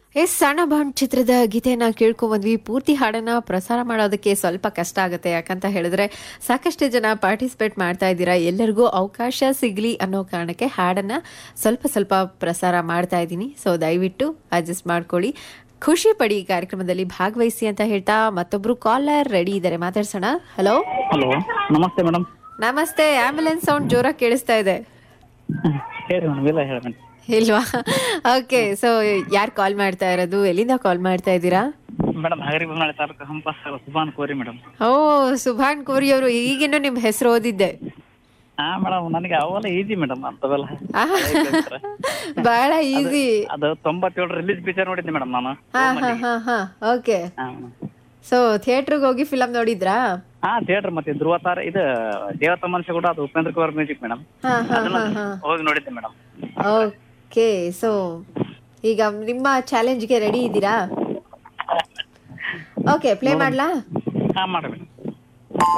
S ಸಣ್ಣ bond ಚಿತ್ರದ ಗೀತೆಯನ್ನ ಕೇಳ್ಕೊಂಡ್ಬಂದ್ವಿ ಪೂರ್ತಿ ಹಾಡನ್ನ ಪ್ರಸಾರ ಮಾಡೋದಕ್ಕೆ ಸ್ವಲ್ಪ ಕಷ್ಟ ಆಗುತ್ತೆ ಯಾಕಂತ ಹೇಳಿದ್ರೆ ಸಾಕಷ್ಟು ಜನ ಪಾರ್ಟಿಸಿಪೇಟ್ ಮಾಡ್ತಾ ಇದ್ದೀರಾ ಎಲ್ಲರಿಗೂ ಅವಕಾಶ ಸಿಗ್ಲಿ ಅನ್ನೋ ಕಾರಣಕ್ಕೆ ಹಾಡನ್ನ ಸ್ವಲ್ಪ ಸ್ವಲ್ಪ ಪ್ರಸಾರ ಮಾಡ್ತಾ ಇದ್ದೀನಿ ಸೊ ದಯವಿಟ್ಟು ಅಡ್ಜಸ್ಟ್ ಮಾಡ್ಕೊಳ್ಳಿ ಖುಷಿ ಪಡಿ ಈ ಕಾರ್ಯಕ್ರಮದಲ್ಲಿ ಭಾಗವಹಿಸಿ ಅಂತ ಹೇಳ್ತಾ ಮತ್ತೊಬ್ರು ಕಾಲರ್ ರೆಡಿ ಇದ್ದಾರೆ ಮಾತಾಡ್ಸೋಣ ಹಲೋ ಹಲೋ ನಮಸ್ತೆ ಮೇಡಮ್ ನಮಸ್ತೆ ಆಂಬ್ಯುಲೆನ್ಸ್ ಸೌಂಡ್ ಜೋರಾಗಿ ಕೇಳಿಸ್ತಾ ಇದೆ ಹೇಳಿ ಮೇಡಮ್ ಇಲ್ಲ ಹೇಳಿ ಮೇಡಮ್ ಇಲ್ವಾ ಓಕೆ ಸೊ ಯಾರು ಕಾಲ್ ಮಾಡ್ತಾ ಇರೋದು ಎಲ್ಲಿಂದ ಕಾಲ್ ಮಾಡ್ತಾ ಇದ್ದೀರಾ ಮೇಡಮ್ ಹಗರಿಬೊಮ್ಮಳೆ ತಾಲೂಕು ಹಂಪಸ್ ಸುಬಾನ್ ಕೋರಿ ಮೇಡಮ್ ಓ ಸುಭಾನ್ ಕೋರಿ ಅವರು ಈಗಿನ್ನೂ ನಿಮ್ ಹೆಸರು ಓದಿದ್ದೆ ಹಾ ಮೇಡಮ್ ನನಗೆ ಅವೆಲ್ಲ ಈಜಿ ಮೇಡಮ್ ಅಂತವೆಲ್ಲ ಆಹ್, ಬಹಳ ಈಸಿ ಅದು ತೊಂಬತ್ತೇಳು ರಿಲೀಸ್ ಪಿಕ್ಚರ್ ನೋಡಿದ್ದೆ ಮೇಡಮ್ ನಾನು ಹಾ ಹಾ ಹಾ ಹಾ ಓಕೆ ಹಾ ಮೇಡಮ್ ಸೊ ಥಿಯೇಟರ್ಗೆ ಹೋಗಿ ಫಿಲಂ ನೋಡಿದ್ರಾ ಹಾ ಥಿಯೇಟರ್ ಮತ್ತೆ ಧ್ರುವತಾರ ಇದು ದೇವತ ಮನುಷ್ಯ ಕೂಡ ಅದು ಉಪೇಂದ್ರ ಕುಮಾರ್ ಮ್ಯೂಸಿಕ್ ಮೇಡಮ್ ಹಾ ಹಾ ಹಾ ಹಾ ಹೋಗಿ ನೋಡಿದ್ದೆ ಮೇಡಮ್ ಓಕೆ ಸೊ ಈಗ ನಿಮ್ಮ ಚಾಲೆಂಜ್ಗೆ ರೆಡಿ ಇದ್ದೀರಾ ಓಕೆ ಪ್ಲೇ ಮಾಡ್ಲಾ ಹಾ ಮಾಡಿ ಮೇಡಮ್